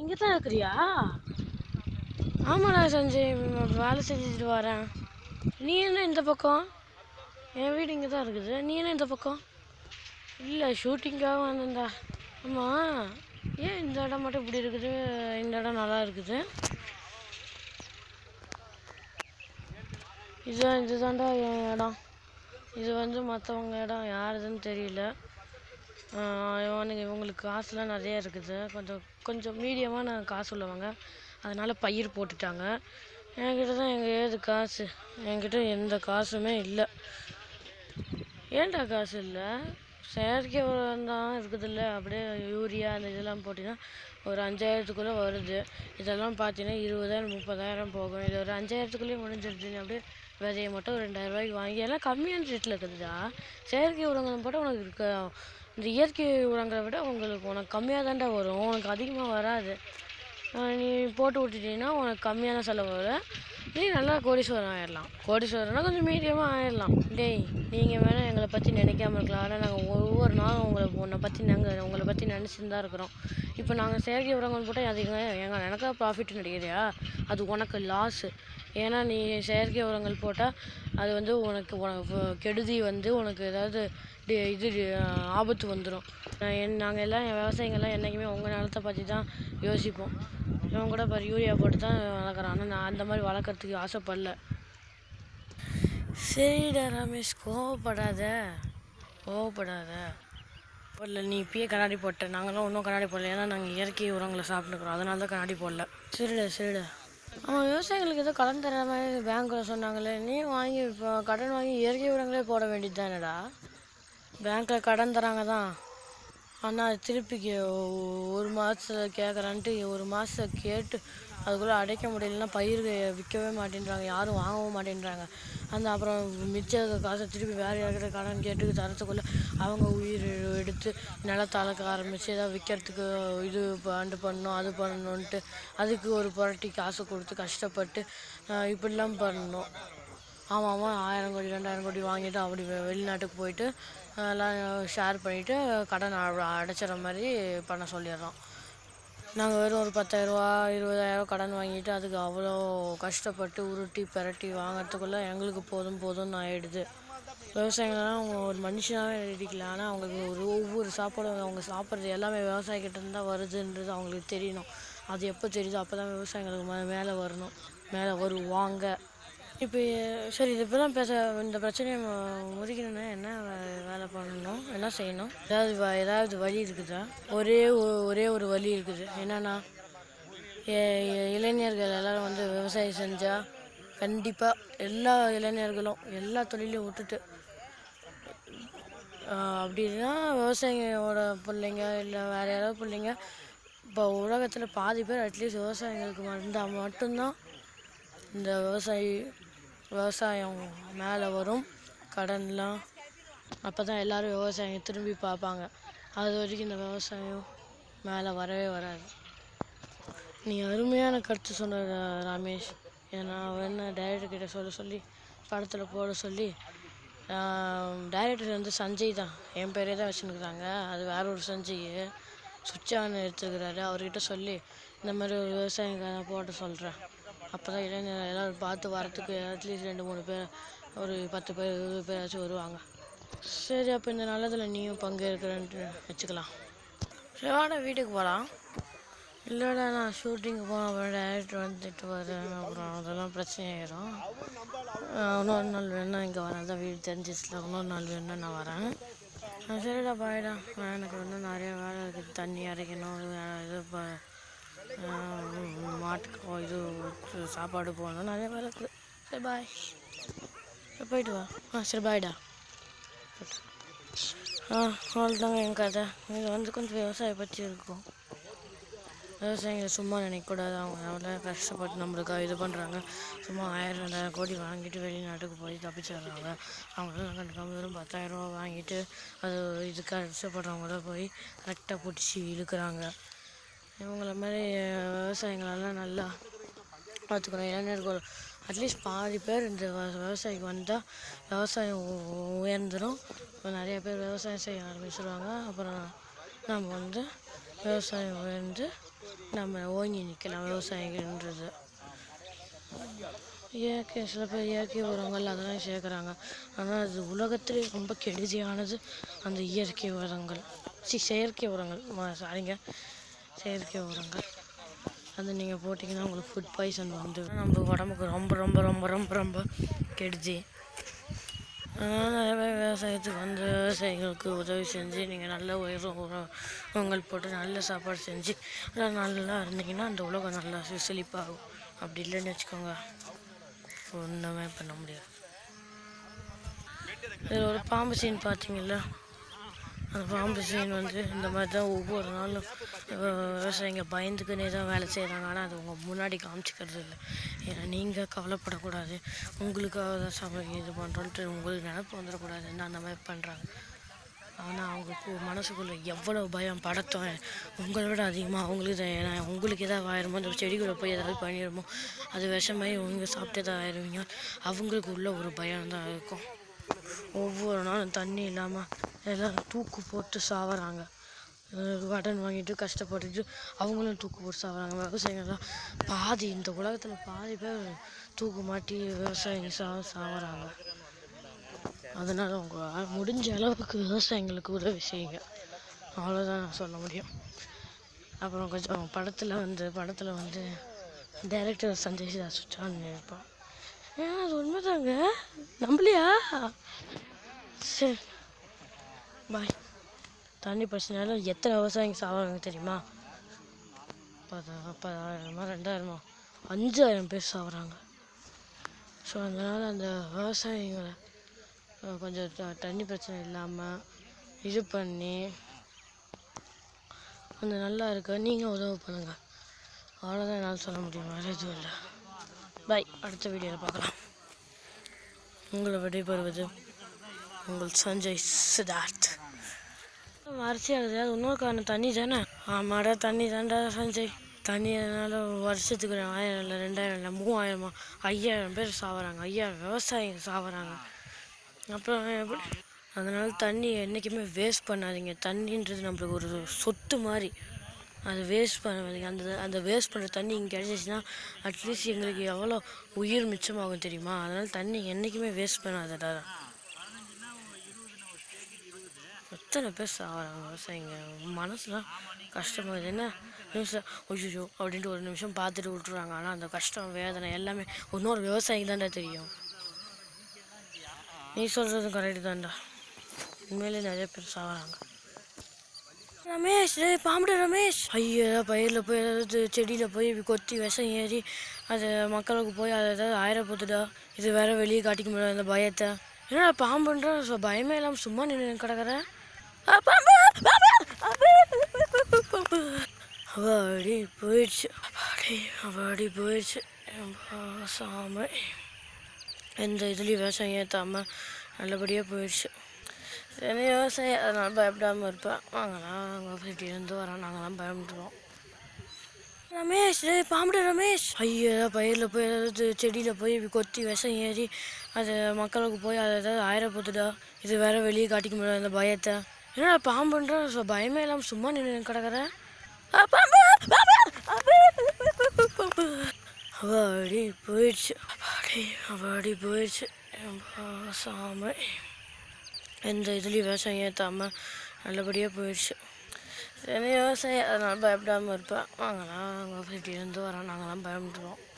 இங்கே தான் இருக்கிறியா ஆமாடா சஞ்சய் ம், வேலை செஞ்சுட்டு வரேன் நீ என்ன இந்த பக்கம் என் வீடு இங்கே தான் இருக்குது நீ என்ன இந்த பக்கம் இல்லை ஷூட்டிங்காக வந்தேன்டா ஆமாம் ஏன் இந்த இடம் மட்டும் இப்படி இருக்குது இந்த இடம் நல்லா இருக்குது இதுதான் இதுதான்டா என் இடம் இது வந்து மற்றவங்க இடம் யாருதுன்னு தெரியல ஆஹ் இவனுங்க இவங்களுக்கு காசுலாம் நிறைய இருக்குது கொஞ்சம் கொஞ்சம் மீடியமான காசு உள்ளவங்க அதனால் பயிர் போட்டுட்டாங்க என்கிட்ட தான் எங்கள் ஏது காசு என்கிட்ட எந்த காசுமே இல்லை ஏன்டா காசு இல்லை செயற்கை உரம் தான் இருக்குதுல்ல அப்படியே யூரியா அந்த இதெல்லாம் போட்டிங்கன்னா ஒரு அஞ்சாயிரத்துக்குள்ளே வருது இதெல்லாம் பார்த்தீங்கன்னா இருபதாயிரம் முப்பதாயிரம் போகும் இது ஒரு அஞ்சாயிரத்துக்குள்ளேயே முடிஞ்சிருது நீ அப்படியே விதையை மட்டும் ஒரு ரெண்டாயிரம் ரூபாய்க்கு வாங்கி எல்லாம் கம்மியான ரேட்டில் இருக்குதுடா செயற்கை உரங்கள் போட்டால் உனக்கு இருக்க இந்த இயற்கை உரங்களை விட உங்களுக்கு உனக்கு கம்மியாக தான்டா வரும் உனக்கு அதிகமாக வராது ஆஹ் நீ போட்டு விட்டுட்டீங்கன்னா உனக்கு கம்மியான செலவு வரும் நீ நல்லா கோடீஸ்வரன் ஆயிடலாம் கோடீஸ்வரனா கொஞ்சம் மீடியமாக ஆயிடலாம் டேய் நீங்கள் வேணால் எங்களை பற்றி நினைக்காம இருக்கலாம் ஆனால் நாங்கள் ஒவ்வொரு நாளும் உங்களை உன்னை பற்றி நாங்கள் உங்களை பற்றி நினச்சிட்டு தான் இருக்கிறோம் இப்போ நாங்கள் செயற்கை உரங்கள் போட்டால் அது எங்க எங்கள் எனக்கா ப்ராஃபிட் நினைக்கிறியா அது உனக்கு லாஸு ஏன்னா நீ செயற்கை உரங்கள் போட்டால் அது வந்து உனக்கு உனக்கு கெடுதி வந்து உனக்கு ஏதாவது டி- இது ஆஹ் ஆபத்து வந்துடும் நாங்கள் எல்லாம் என் விவசாயிங்கெல்லாம் என்றைக்குமே உங்கள் நிலத்தை பற்றி தான் யோசிப்போம் இவன் கூட பாரு யூரியா போட்டு தான் வளர்க்குறான் ஆனால் நான் அந்த மாதிரி வளர்க்குறதுக்கு ஆசைப்படல சரிடா ரமேஷ் கோவப்படாத கோவப்படாத இல்லை நீ இப்பயே கண்ணாடி போட்ட நாங்களாம் ஒன்றும் கண்ணாடி போடல ஏன்னா நாங்கள் இயற்கை உரங்களை சாப்பிட்டுக்கிறோம் அதனால தான் கண்ணாடி போடல சரிடா சரிடா ஆமாம் விவசாயிகளுக்கு ஏதோ கடன் தர மாதிரி பேங்க்கில் சொன்னாங்களே நீ வாங்கி இப்போ கடன் வாங்கி இயற்கை உரங்களே போட வேண்டியது தானேடா பேங்க்கில் கடன் தராங்க தான் ஆனால் அது திருப்பி கே- ஒ- ஒரு மாதத்தில் கேட்குறான்ட்டு ஒரு மாதம் கேட்டு அதுக்குள்ளே அடைக்க முடியலன்னா பயிர் விற்கவே மாட்டேன்றாங்க யாரும் வாங்கவும் மாட்டேன்றாங்க அந்த அப்புறம் மிச்ச காசை திருப்பி வேறு யார்கிட்ட கடன் கேட்டு தரத்துக்குள்ளே அவங்க உயிர் எடுத்து நிலத்தை அளக்க ஆரம்பித்து ஏதாவது விற்கிறதுக்கு இது பாண்டு பண்ணணும் அது பண்ணணுன்ட்டு அதுக்கு ஒரு புரட்டி காசு கொடுத்து கஷ்டப்பட்டு ஆஹ் இப்படிலாம் பண்ணணும் ஆமாம் ஆமாம் ஆயிரம் கோடி ரெண்டாயிரம் கோடி வாங்கிட்டு அப்படி வெ- வெளிநாட்டுக்கு போயிட்டு அஹ் எல்லாம் ஷேர் பண்ணிவிட்டு கடன் அ- அடைச்சிற மாதிரி பண்ண சொல்லிடுறோம் நாங்கள் வெறும் ஒரு பத்தாயிரரூவா இருபதாயிரம் கடன் வாங்கிட்டு அதுக்கு அவ்வளோ கஷ்டப்பட்டு உருட்டி பிரட்டி வாங்குறதுக்குள்ளே எங்களுக்கு போதும் போதும்னு ஆயிடுது விவசாயிகள்லாம் அவங்க ஒரு மனுஷனாகவே நடிக்கல ஆனால் அவங்களுக்கு ஒரு ஒவ்வொரு சாப்பாடும் அவங்க சாப்பிட்றது எல்லாமே விவசாயிக்கிட்ட இருந்து தான் வருதுன்றது அவங்களுக்கு தெரியணும் அது எப்போ தெரியுதோ அப்போ தான் விவசாயிங்களுக்கு மே- மேலே வரணும் மேலே வருவாங்க இப்போ சரி இது இப்போதான் பேச இந்த பிரச்சனையை மு- முடிக்கணும்னா என்ன வே- வேலை பண்ணணும் என்ன செய்யணும் ஏதாவது வ- ஏதாவது வழி இருக்குதா ஒரே ஒ- ஒரே ஒரு வழி இருக்குது என்னன்னா எ- எ- இளைஞர்கள் எல்லாரும் வந்து விவசாயம் செஞ்சால் கண்டிப்பாக எல்லா இளைஞர்களும் எல்லா தொழிலையும் விட்டுட்டு ஆஹ் அப்படின்னா விவசாயியோட பிள்ளைங்க இல்லை வேறு யாராவது பிள்ளைங்க இப்போ உலகத்தில் பாதி பேர் அட்லீஸ்ட் விவசாயிங்களுக்கு வந்தால் மட்டும்தான் இந்த விவசாயி விவசாயம் மேலே வரும் கடன்லாம் அப்போ தான் எல்லோரும் விவசாயம் திரும்பி பார்ப்பாங்க அது வரைக்கும் இந்த விவசாயம் மேலே வரவே வராது நீ அருமையான கருத்து சொன்ன ர- ரமேஷ் ஏன்னா அவன் என்ன டைரக்டர் கிட்ட சொல்ல சொல்லி படத்தில் போட சொல்லி டைரக்டர் வந்து சஞ்சய் தான் என் பேரே தான் வச்சுருக்குறாங்க அது வேற ஒரு சஞ்சய் சுச்சான் எடுத்துக்கிறாரு அவர்கிட்ட சொல்லி இந்த மாதிரி ஒரு விவசாயிங்க போட சொல்கிறேன் அப்போ தான் இளைஞர் எல்லோரும் பார்த்து வரத்துக்கு அட்லீஸ்ட் ரெண்டு மூணு பேர் ஒரு பத்து பேர் இருபது பேராச்சும் வருவாங்க சரி அப்போ இந்த நல்லதில் நீயும் பங்கேற்கிறேன்ட்டு வச்சுக்கலாம் சரி வாடா வீட்டுக்கு போகலாம் இல்லைடா நான் ஷூட்டிங்கு போனேன் அப்புறம் டேரக்டர் வந்துட்டு வரேன் அப்புறம் அதெல்லாம் பிரச்சனையாயிரும் ஆஹ் இன்னொரு நாள் வேணா இங்கே வரேன் தான் வீடு தெரிஞ்சிச்சுல இன்னொரு நாள் வேணா நான் வரேன் ஆஹ் சரிடா பாய்டா நான் எனக்கு வந்து நிறைய வேலை இருக்குது தண்ணி அரைக்கணும் இது வே- இது இப்போ மாட்டுக்கு இது இது சாப்பாடு போடணும் நிறைய வேலை இருக்குது சரி பாய் சரி போயிட்டு வா ஆ சரி பாய்டா ஆ அவ்வளோதாங்க என் கதை இது வந்து கொஞ்சம் விவசாயம் பற்றி இருக்கும் விவசாயிகளை சும்மா நினைக்கக்கூடாது அவங்க எவ்வளோ கஷ்டப்பட்டு நம்மளுக்காக இது பண்ணுறாங்க சும்மா ஆயிரம் ரெண்டாயிரம் கோடி வாங்கிட்டு வெளிநாட்டுக்கு போய் தப்பிச்சிடுறாங்க அவங்களாம் கண்டுக்காம வெறும் பத்தாயிரம் ரூபா வாங்கிட்டு அது இது கஷ்டப்படுறவங்கள போய் கரெக்டாக பிடிச்சி இழுக்கிறாங்க இவங்கள மாதிரி விவசாயிங்களெல்லாம் நல்லா பார்த்துக்கணும் இளைஞர்கள் அட்லீஸ்ட் பாதி பேர் இந்த வ- விவசாயிக்கு வந்தால் விவசாயம் உ- உயர்ந்துடும் இப்போ நிறைய பேர் விவசாயம் செய்ய ஆரம்பிச்சிருவாங்க அப்புறம் நம்ம வந்து விவசாயம் வந்து நம்ம ஓங்கி நிற்கலாம் விவசாயிகன்றது இயற்கை சில பேர் இயற்கை உரங்கள் அதெல்லாம் சேர்க்குறாங்க ஆனால் அது உலகத்திலே ரொம்ப கெடுதியானது அந்த இயற்கை உரங்கள் சி செயற்கை உரங்கள் ம- சாரிங்க செயற்கை உரங்கள் அது நீங்கள் போட்டிங்கன்னா உங்களுக்கு ஃபுட் பாய்சன் வந்து நம்ம உடம்புக்கு ரொம்ப ரொம்ப ரொம்ப ரொம்ப ரொம்ப கெடுதி அதனால் நிறைய பேர் விவசாயத்துக்கு வந்து விவசாயிகளுக்கு உதவி செஞ்சு நீங்கள் நல்ல உயரம் உரங்கள் போட்டு நல்ல சாப்பாடு செஞ்சு எல்லாம் நல்லா இருந்தீங்கன்னா அந்த உலகம் நல்லா செ- செழிப்பாகும் அப்படி இல்லைன்னு வச்சுக்கோங்க ஒன்றுமே பண்ண முடியாது இதில் ஒரு பாம்பு சீன் பார்த்தீங்கல்ல அந்த பாம்பு சீன் வந்து இந்த மாதிரி தான் ஒவ்வொரு நாளும் விவ- விவசாயிங்க பயந்துக்குன்னே தான் வேலை செய்கிறாங்க ஆனால் அது உங்கள் முன்னாடி காமிச்சிக்கிறது இல்லை ஏன்னா நீங்கள் கவலைப்படக்கூடாது உங்களுக்காக தான் சம இது பண்ணுறோன்ட்டு உங்களுக்கு நினப்பு வந்துடக்கூடாதுன்னு அந்த மாதிரி பண்ணுறாங்க ஆனால் அவங்களுக்கு மனசுக்குள்ளே எவ்வளோ பயம் படத்தம் உங்களை விட அதிகமாக அவங்களுக்கு தான் ஏன்னா உங்களுக்கு எதாவது ஆயிருமோ அந்த செடிகளை போய் ஏதாவது பண்ணிடுமோ அது விஷமாயி உங்க சாப்பிட்டு தான் ஆயிடுவீங்க அவங்களுக்கு உள்ள ஒரு பயம் தான் இருக்கும் ஒவ்வொரு நாளும் தண்ணி இல்லாமல் எல்லாம் தூக்கு போட்டு சாவறாங்க அஹ் கடன் வாங்கிட்டு கஷ்டப்பட்டுட்டு அவங்களும் தூக்கு போட்டு சாவறாங்க விவசாயிகள்லாம் பாதி இந்த உலகத்தில் பாதி பேர் தூக்கு மாட்டி விவசாயிங்க சா சாவறாங்க அதனால் உங்களால் முடிஞ்ச அளவுக்கு விவசாயிங்களுக்கு உதவி செய்யுங்க அவ்வளோதான் நான் சொல்ல முடியும் அப்புறம் கொஞ்சம் படத்தில் வந்து படத்தில் வந்து டைரக்டர் சஞ்சய் சுச்சான் இருப்பான் ஏன் அது உண்மைதாங்க நம்பலையா சரி பாய் தண்ணி பிரச்சனையால எத்தனை விவசாயிங்க சாவாங்க தெரியுமா பதா பதாயிரமா ரெண்டாயிரமா அஞ்சாயிரம் பேர் சாகுறாங்க ஸோ அதனால் அந்த விவசாயிங்களை அஹ், கொஞ்சம் த- தண்ணி பிரச்சனை இல்லாமல் இது பண்ணி அந்த நல்லா இருக்க நீங்கள் உதவி பண்ணுங்கள் அவ்வளோதான் என்னால் சொல்ல முடியும் வேறு எதுவும் இல்லை பை அடுத்த வீடியோவில் பார்க்கலாம் உங்களை விடைபெறுவது உங்கள் சஞ்சய் சித்தார்த் அரிசி ஆகுது அது இன்னொரு காரணம் தண்ணி தானே ஆமாடா தண்ணி தான்டா சஞ்சய் தண்ணி அதனால வருஷத்துக்கு ஒரு ஆயிரம் இல்லை ரெண்டாயிரம் இல்லை மூவாயிரமா ஐயாயிரம் பேர் சாவறாங்க ஐயாயிரம் விவசாயிங்க சாவறாங்க அப்புறம் எப்படி அதனால தண்ணி என்றைக்குமே வேஸ்ட் பண்ணாதீங்க தண்ணின்றது நம்மளுக்கு ஒரு சொத்து மாதிரி அது வேஸ்ட் பண்ணாதீங்க அந்த அந்த வேஸ்ட் பண்ணுற தண்ணி இங்கே கிடச்சிச்சின்னா அட்லீஸ்ட் எங்களுக்கு எவ்வளோ உயிர் மிச்சமாகும் தெரியுமா அதனால் தண்ணி என்றைக்குமே வேஸ்ட் பண்ணாதடா எத்தனை பேர் சாகுறாங்க விவசாயிங்க மனசுலாம் கஷ்டமாகுது என்ன நிமிஷம் ஐயோ அப்படின்ட்டு ஒரு நிமிஷம் பார்த்துட்டு விட்டுறாங்க ஆனால் அந்த கஷ்டம் வேதனை எல்லாமே இன்னொரு விவசாயிக்கு தான்டா தெரியும் நீ சொல்கிறதும் கரெக்டு தான்டா உண்மையிலே நிறைய பேர் சாகுறாங்க ரமேஷ் டேய் பாம்புடா ரமேஷ் ஐயோ ஏதாவது பயிரில் போய் ஏதாவது செடியில் போய் இப்படி கொத்தி விஷம் ஏறி அது மக்களுக்கு போய் அதை ஏதாவது ஆயிரப்போத்துடா இது வேற வெளியே காட்டிக்க முடியாது அந்த பயத்தை என்னடா பாம்புன்ற சொ- பயமே இல்லாமல் சும்மா நின்று கிடக்குற ஆ, பாம்பு பாம்பு பாம்பு அவாடி போயிடுச்சு அவாடி அவாடி போயிடுச்சு எப்பா சாமி எந்த இதுலேயும் விவசாயம் ஏற்றாமல் நல்லபடியாக போயிடுச்சு சரி விவசாயம் அதனால் பயப்படாமல் இருப்பேன் வாங்கலாம் அங்கே வீட்டிலேருந்து வரோம் நாங்களாம் பயந்துருவோம் ரமேஷ் டேய் பாம்புடா ரமேஷ் ஐயோ ஏதாவது பயிரில் போய் ஏதாவது செடியில் போய் இப்படி கொத்தி விஷம் ஏறி அது மக்களுக்கு போய் அதை ஏதாவது ஆயிரப்போத்துடா இது வேற வெளியே காட்டிக்க முடியாது அந்த பயத்தை என்னடா பாம்புன்ற சொ- பயமே இல்லாமல் சும்மா நின்று கிடக்குற ஆ, பாம்பு பாம்பு பாம்பு அவாடி போயிடுச்சு அவாடி அவாடி போயிடுச்சு எப்பா சாமி எந்த இதுலேயும் விவசாயம் ஏற்றாமல் நல்லபடியாக போயிடுச்சு சரி விவசாயம் அதனால் பயப்படாமல் இருப்பேன் வாங்கலாம் அங்கே வீட்டிலேருந்து வரோம் நாங்களாம் பயந்துருவோம்